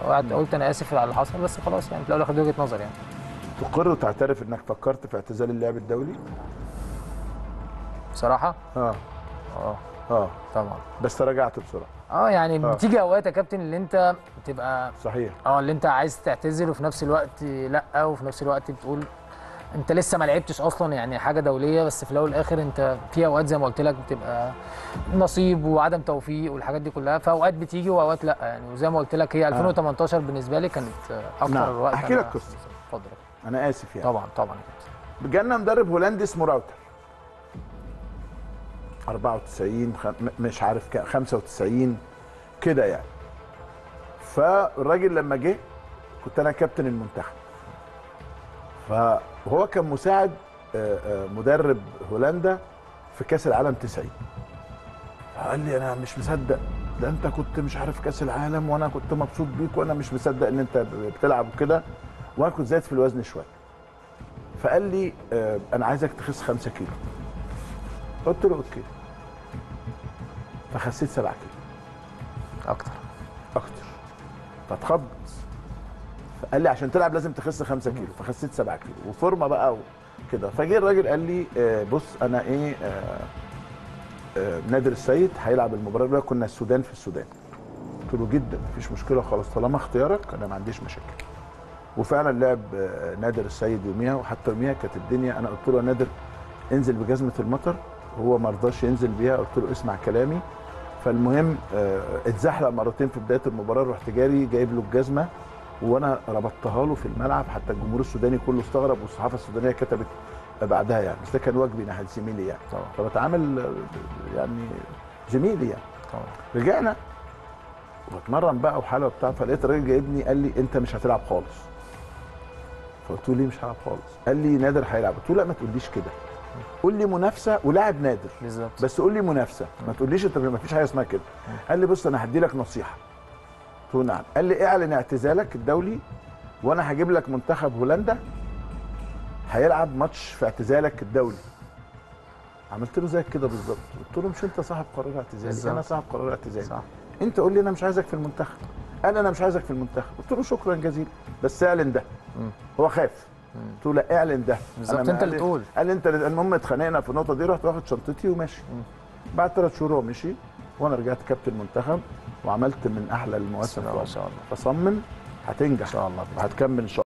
وقعدت قلت انا اسف على اللي حصل بس خلاص يعني في الاول والاخر دي وجهه نظر يعني تقر وتعترف انك فكرت في اعتزال اللعب الدولي بصراحه اه اه اه طبعا بس تراجعت بسرعه اه يعني آه. بتيجي اوقات يا كابتن اللي انت بتبقى صحيح اه اللي انت عايز تعتذر وفي نفس الوقت لا وفي نفس الوقت بتقول انت لسه ما لعبتش اصلا يعني حاجه دوليه بس في الاول والاخر انت في اوقات زي ما قلت لك بتبقى نصيب وعدم توفيق والحاجات دي كلها فاوقات بتيجي واوقات لا يعني وزي ما قلت لك هي 2018 بالنسبه لي كانت اكتر نعم. وقت أحكي أنا- لك قصة. اتفضل انا اسف يعني طبعا طبعا جالنا مدرب هولندي اسمه راوتر 94 خ... م- مش عارف كام 95 كده يعني فالراجل لما جه كنت انا كابتن المنتخب فهو كان مساعد آه، آه، مدرب هولندا في كاس العالم 90 فقال لي انا مش مصدق ده انت كنت مش عارف كاس العالم وانا كنت مبسوط بيك وانا مش مصدق ان انت بتلعب وكده وانا كنت زايد في الوزن شويه فقال لي آه، انا عايزك تخس 5 كيلو قلت له اوكي فخسيت 7 كيلو اكتر اكتر فاتخض فقال لي عشان تلعب لازم تخس 5 كيلو فخسيت 7 كيلو وفورمه بقى وكده فجه الراجل قال لي آه، بص انا ايه آه، آه، نادر السيد هيلعب المباراه الاولى كنا السودان في السودان قلت له جدا مفيش مشكله خالص طالما اختيارك انا ما عنديش مشاكل وفعلا لعب آه، نادر السيد يوميها وحتى يوميها كانت الدنيا انا قلت له يا نادر انزل بجزمه المطر هو ما رضاش ينزل بيها قلت له اسمع كلامي فالمهم آه، اتزحلق مرتين في بدايه المباراه رحت جاري جايب له الجزمه وانا ربطتها له في الملعب حتى الجمهور السوداني كله استغرب والصحافه السودانيه كتبت بعدها يعني بس ده كان واجبي ناحيه زميلي يعني طبعا فبتعامل آه، يعني زميلي يعني طبعا رجعنا واتمرن بقى وحاله وبتاع فلقيت الراجل جايبني قال لي انت مش هتلعب خالص فقلت له ليه مش هلعب خالص قال لي نادر هيلعب قلت له لا ما تقوليش كده قول لي منافسه ولاعب نادر بالظبط بس قول لي منافسه ما تقوليش انت ما فيش حاجه اسمها كده قال لي بص انا هدي لك نصيحه قلت له نعم قال لي اعلن اعتزالك الدولي وانا هجيب لك منتخب هولندا هيلعب ماتش في اعتزالك الدولي عملت له زيك كده بالظبط قلت له مش انت صاحب قرار اعتزالي بالظبط. انا صاحب قرار اعتزالي صح انت قول لي انا مش عايزك في المنتخب قال انا مش عايزك في المنتخب قلت له شكرا جزيلا بس اعلن ده مم. هو خاف قلت له لا اعلن ده بالظبط، أنا ما- انت اللي قال لي- تقول. قال لي انت اللي- المهم اتخانقنا في النقطه دي رحت واخد شنطتي وماشي بعد ثلاث شهور هو مشي وانا رجعت كابتن منتخب وعملت من احلى المواسم بسم الله في ما شاء عمري. الله فصمم هتنجح ان شاء الله وهتكمل ان شاء